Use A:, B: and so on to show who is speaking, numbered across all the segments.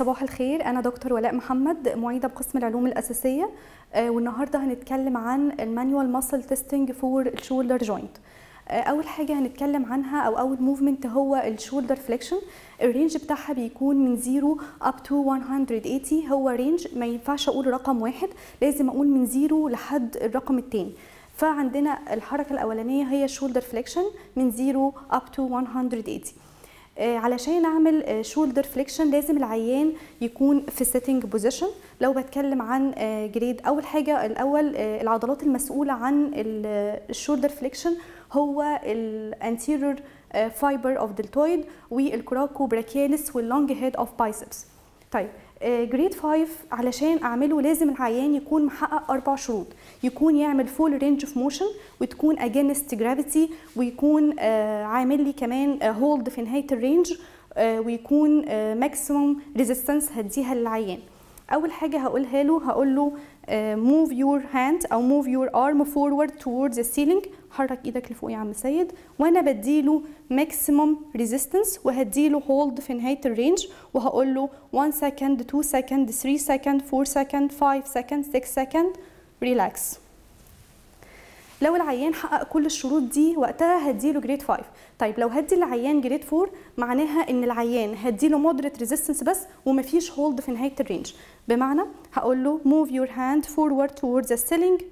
A: صباح الخير أنا دكتور ولاء محمد معيدة بقسم العلوم الأساسية آه، والنهاردة هنتكلم عن المانيوال ماسل تيستنج فور الشولدر جوينت أول حاجة هنتكلم عنها أو أول موفمنت هو الشولدر فليكشن الرينج بتاعها بيكون من 0 up to 180 هو رينج ما ينفعش أقول رقم واحد لازم أقول من 0 لحد الرقم التاني فعندنا الحركة الأولانية هي شولدر فليكشن من 0 up to 180 آه، علشان اعمل شولدر فليكشن لازم العيان يكون في سيتنج بوزيشن لو بتكلم عن جريد اول حاجه الاول آه، العضلات المسؤوله عن الشولدر فليكشن هو الانتيريور فايبر اوف دلتويد والكراكو براكياليس واللونج هيد اوف بايسبس طيب جريد 5 علشان اعمله لازم العيان يكون محقق اربع شروط يكون يعمل فول رينج اوف موشن وتكون اجينست جرافيتي ويكون آه عامل لي كمان هولد في نهايه الرينج آه ويكون ماكسيموم ريزيستنس هديها للعيان اول حاجه هقولها له هقول له موف يور هاند او موف يور ارم فورورد towards the ceiling حرك ايدك لفوق يا عم سيد وانا بديله ماكسيموم ريزيستنس وهديله هولد في نهايه الرينج وهقول له 1 سكند 2 سكند 3 سكند 4 سكند 5 سكند 6 سكند ريلاكس لو العيان حقق كل الشروط دي وقتها هديله جريد 5 طيب لو هدي العيان جريد 4 معناها ان العيان هديله مودريت ريزيستنس بس ومفيش هولد في نهايه الرينج بمعنى هقول له move your hand forward towards the ceiling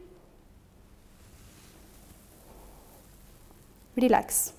A: ريلاكس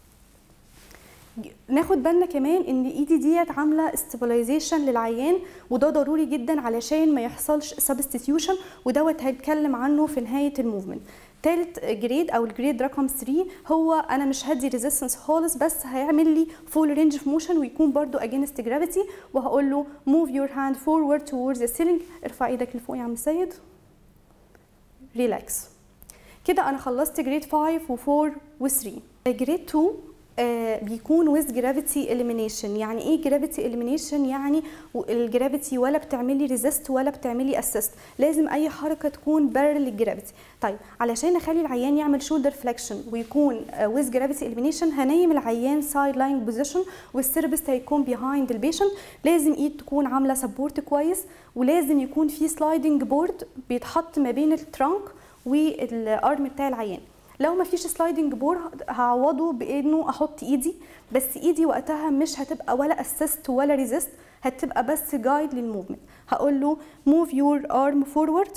A: ناخد بالنا كمان ان ايدي ديت عامله استابلايزيشن للعيان وده ضروري جدا علشان ما يحصلش سبستيتيوشن ودوت هنتكلم عنه في نهايه الموفمنت تالت جريد او الجريد رقم 3 هو انا مش هدي ريزيستنس خالص بس هيعمل لي فول رينج اوف موشن ويكون برده اجينست جرافيتي وهقول له موف يور هاند فورورد towards the ceiling ارفع ايدك لفوق يا عم سيد ريلاكس كده انا خلصت جريد 5 و4 و3 جريد 2 آه بيكون ويز جرافيتي اليمينيشن يعني ايه جرافيتي اليمينيشن يعني الجرافيتي ولا بتعملي ريزيست ولا بتعملي اسيست لازم اي حركه تكون بارل للجرافيتي طيب علشان اخلي العيان يعمل شولدر فليكشن ويكون ويز جرافيتي اليمينيشن هنيم العيان سايد لاين بوزيشن والسيربس هيكون بيهايند البيشنت لازم ايد تكون عامله سبورت كويس ولازم يكون في سلايدنج بورد بيتحط ما بين الترانك والارم بتاع العيان لو ما فيش سلايدنج بور هعوضه بانه احط ايدي بس ايدي وقتها مش هتبقى ولا اسيست ولا ريزيست هتبقى بس جايد للموفمنت هقول له موف يور ارم فورورد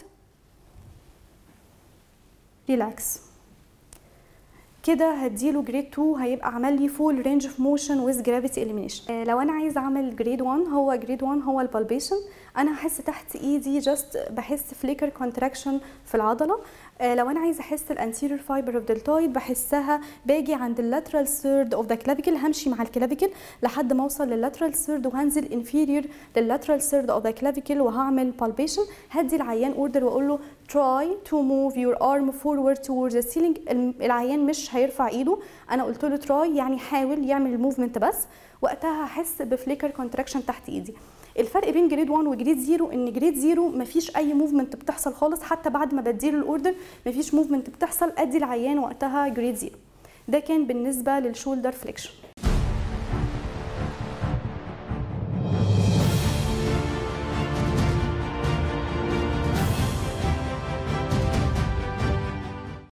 A: ريلاكس كده هديله جريد 2 هيبقى عمل لي فول رينج اوف موشن ويز جرافيتي اليمينيشن لو انا عايزه اعمل جريد 1 هو جريد 1 هو البالبيشن انا هحس تحت ايدي جاست بحس فليكر كونتراكشن في العضله آه لو انا عايزه احس الانتيريور فايبر اوف دلتويد بحسها باجي عند اللاترال ثيرد اوف ذا كلافيكل همشي مع الكلافيكل لحد ما اوصل لللاترال ثيرد وهنزل انفيريور لللاترال ثيرد اوف ذا كلافيكل وهعمل بالبيشن هدي العيان اوردر واقول له try to move your arm forward towards the ceiling العيان مش هيرفع ايده انا قلت له try يعني حاول يعمل الموفمنت بس وقتها هحس بفليكر كونتراكشن تحت ايدي الفرق بين جريد 1 وجريد 0 ان جريد 0 مفيش اي موفمنت بتحصل خالص حتى بعد ما بديله الاوردر مفيش موفمنت بتحصل ادي العيان وقتها جريد 0 ده كان بالنسبه للشولدر فليكشن